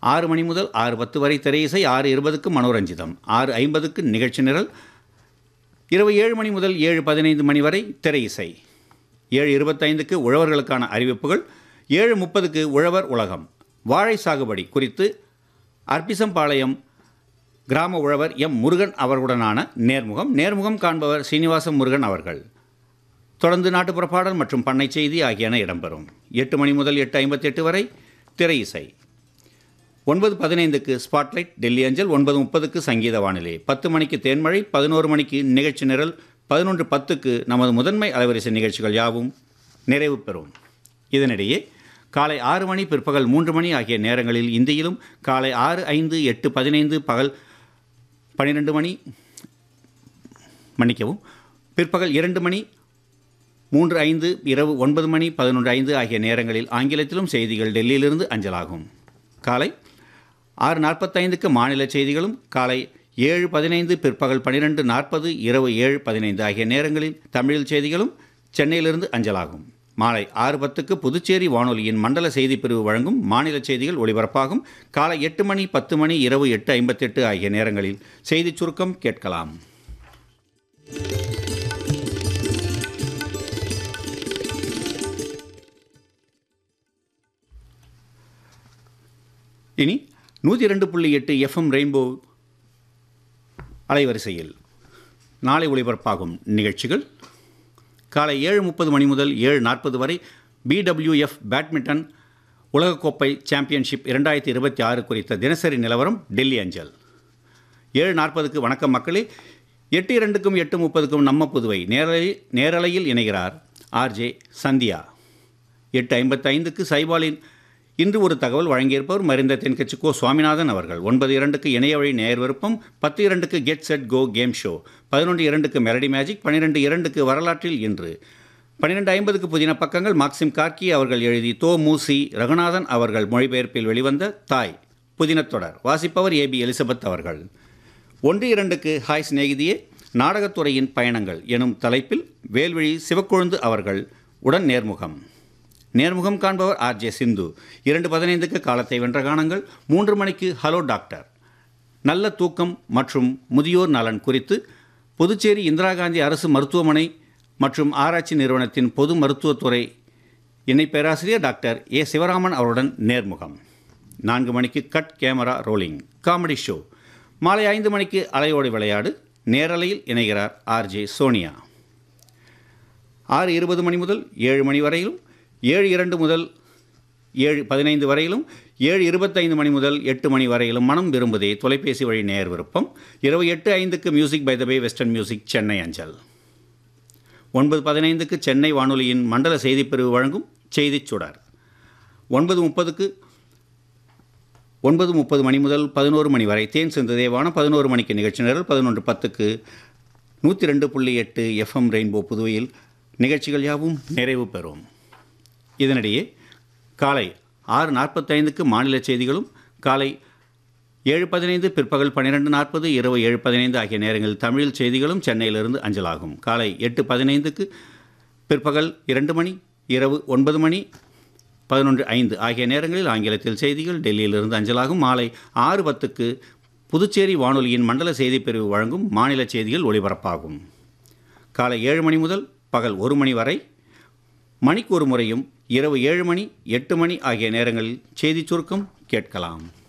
ஆறு மணி முதல் ஆறு பத்து வரை திரையிசை ஆறு இருபதுக்கு மனோரஞ்சிதம் ஆறு ஐம்பதுக்கு நிகழ்ச்சி நிரல் இரவு ஏழு மணி முதல் ஏழு பதினைந்து மணி வரை திரை இசை ஏழு இருபத்தைந்துக்கு உழவர்களுக்கான அறிவிப்புகள் ஏழு முப்பதுக்கு உழவர் உலகம் வாழை சாகுபடி குறித்து அர்ப்பிசம்பாளையம் கிராம உழவர் எம் முருகன் அவர்களுடனான நேர்முகம் நேர்முகம் காண்பவர் சீனிவாசம் முருகன் அவர்கள் தொடர்ந்து நாட்டுப்புற பாடல் மற்றும் பண்ணை செய்தி ஆகியன இடம்பெறும் எட்டு மணி முதல் எட்டு ஐம்பத்தெட்டு வரை திரை இசை ஒன்பது பதினைந்துக்கு ஸ்பாட்லைட் டெல்லி அஞ்சல் ஒன்பது முப்பதுக்கு சங்கீத வானிலை பத்து மணிக்கு தேன்மழை பதினோரு மணிக்கு நிகழ்ச்சி நிரல் பதினொன்று பத்துக்கு நமது முதன்மை அலைவரிசை நிகழ்ச்சிகள் யாவும் நிறைவு பெறும் இதனிடையே காலை ஆறு மணி பிற்பகல் மூன்று மணி ஆகிய நேரங்களில் இந்தியிலும் காலை ஆறு ஐந்து எட்டு பதினைந்து பகல் பன்னிரெண்டு மணி மன்னிக்கவும் பிற்பகல் இரண்டு மணி மூன்று ஐந்து இரவு ஒன்பது மணி பதினொன்று ஐந்து ஆகிய நேரங்களில் ஆங்கிலத்திலும் செய்திகள் டெல்லியிலிருந்து அஞ்சலாகும் காலை ஆறு நாற்பத்தைந்துக்கு மாநில செய்திகளும் காலை ஏழு பதினைந்து பிற்பகல் பன்னிரெண்டு நாற்பது இரவு ஏழு பதினைந்து ஆகிய நேரங்களில் தமிழில் செய்திகளும் சென்னையிலிருந்து அஞ்சலாகும் மாலை ஆறு பத்துக்கு புதுச்சேரி வானொலியின் மண்டல செய்திப் பிரிவு வழங்கும் மாநில செய்திகள் ஒளிபரப்பாகும் காலை எட்டு மணி பத்து மணி இரவு எட்டு ஐம்பத்தெட்டு ஆகிய நேரங்களில் செய்திச் சுருக்கம் கேட்கலாம் இனி நூற்றி ரெண்டு புள்ளி எட்டு எஃப்எம் ரெயின்போ அலைவரிசையில் நாளை ஒளிபரப்பாகும் நிகழ்ச்சிகள் காலை ஏழு முப்பது மணி முதல் ஏழு நாற்பது வரை பிடபிள்யூஎஃப் பேட்மிண்டன் உலகக்கோப்பை சாம்பியன்ஷிப் இரண்டாயிரத்தி இருபத்தி ஆறு குறித்த தினசரி நிலவரம் டெல்லி அஞ்சல் ஏழு நாற்பதுக்கு வணக்கம் மக்களே எட்டு இரண்டுக்கும் எட்டு முப்பதுக்கும் நம்ம புதுவை நேரலை நேரலையில் இணைகிறார் ஆர்ஜே சந்தியா எட்டு ஐம்பத்தைந்துக்கு சைபாலின் இன்று ஒரு தகவல் வழங்கியிருப்பவர் மறைந்த தென்கட்சி கோ சுவாமிநாதன் அவர்கள் ஒன்பது இரண்டுக்கு இணைய வழி நேர் விருப்பம் பத்து இரண்டுக்கு get set go game show பதினொன்று இரண்டுக்கு மெலடி மேஜிக் பன்னிரெண்டு இரண்டுக்கு வரலாற்றில் இன்று பன்னிரெண்டு ஐம்பதுக்கு புதின பக்கங்கள் மாக்சிம் கார்கி அவர்கள் எழுதி தோ மூசி ரகுநாதன் அவர்கள் மொழிபெயர்ப்பில் வெளிவந்த தாய் புதினத் தொடர் வாசிப்பவர் ஏபி எலிசபெத் அவர்கள் ஒன்று இரண்டுக்கு ஹாய் சிநேகிதியே நாடகத்துறையின் பயணங்கள் எனும் தலைப்பில் வேல்விழி சிவக்கொழுந்து அவர்கள் உடன் நேர்முகம் நேர்முகம் காண்பவர் ஆர் ஜே சிந்து இரண்டு பதினைந்துக்கு காலத்தை வென்ற காணங்கள் மூன்று மணிக்கு ஹலோ டாக்டர் நல்ல தூக்கம் மற்றும் முதியோர் நலன் குறித்து புதுச்சேரி இந்திரா காந்தி அரசு மருத்துவமனை மற்றும் ஆராய்ச்சி நிறுவனத்தின் பொது மருத்துவத்துறை இணை பேராசிரியர் டாக்டர் ஏ சிவராமன் அவருடன் நேர்முகம் நான்கு மணிக்கு cut camera rolling comedy show மாலை ஐந்து மணிக்கு அலையோடு விளையாடு நேரலையில் இணைகிறார் ஆர்ஜே சோனியா ஆறு இருபது மணி முதல் ஏழு மணி வரையிலும் ஏழு இரண்டு முதல் ஏழு பதினைந்து வரையிலும் ஏழு இருபத்தைந்து மணி முதல் எட்டு மணி வரையிலும் மனம் விரும்புதே தொலைபேசி வழி நேர் விருப்பம் இரவு எட்டு ஐந்துக்கு music by the bay western music Chennai அஞ்சல் ஒன்பது பதினைந்துக்கு சென்னை வானொலியின் மண்டல செய்திப் பிரிவு வழங்கும் செய்திச் சுடர் ஒன்பது முப்பதுக்கு ஒன்பது முப்பது மணி முதல் பதினோரு மணி வரை தேன் சிந்ததேவான பதினோரு மணிக்கு நிகழ்ச்சி நிரல் பதினொன்று பத்துக்கு நூற்றி ரெண்டு புள்ளி எட்டு எஃப்எம் ரெயின்போ புதுவையில் நிகழ்ச்சிகள் யாவும் நிறைவு பெறும் இதனிடையே காலை ஆறு நாற்பத்தைந்துக்கு மாநில செய்திகளும் காலை ஏழு பதினைந்து பிற்பகல் பன்னிரெண்டு நாற்பது இரவு ஏழு பதினைந்து ஆகிய நேரங்களில் தமிழில் செய்திகளும் சென்னையிலிருந்து அஞ்சலாகும் காலை எட்டு பதினைந்துக்கு பிற்பகல் இரண்டு மணி இரவு ஒன்பது மணி பதினொன்று ஐந்து ஆகிய நேரங்களில் ஆங்கிலத்தில் செய்திகள் டெல்லியிலிருந்து அஞ்சலாகும் மாலை ஆறு பத்துக்கு புதுச்சேரி வானொலியின் மண்டல செய்திப் பிரிவு வழங்கும் மாநில செய்திகள் ஒளிபரப்பாகும் காலை ஏழு மணி முதல் பகல் ஒரு மணி வரை மணிக்கு ஒரு முறையும் இரவு ஏழு மணி எட்டு மணி ஆகிய நேரங்களில் செய்திச் சுருக்கம் கேட்கலாம்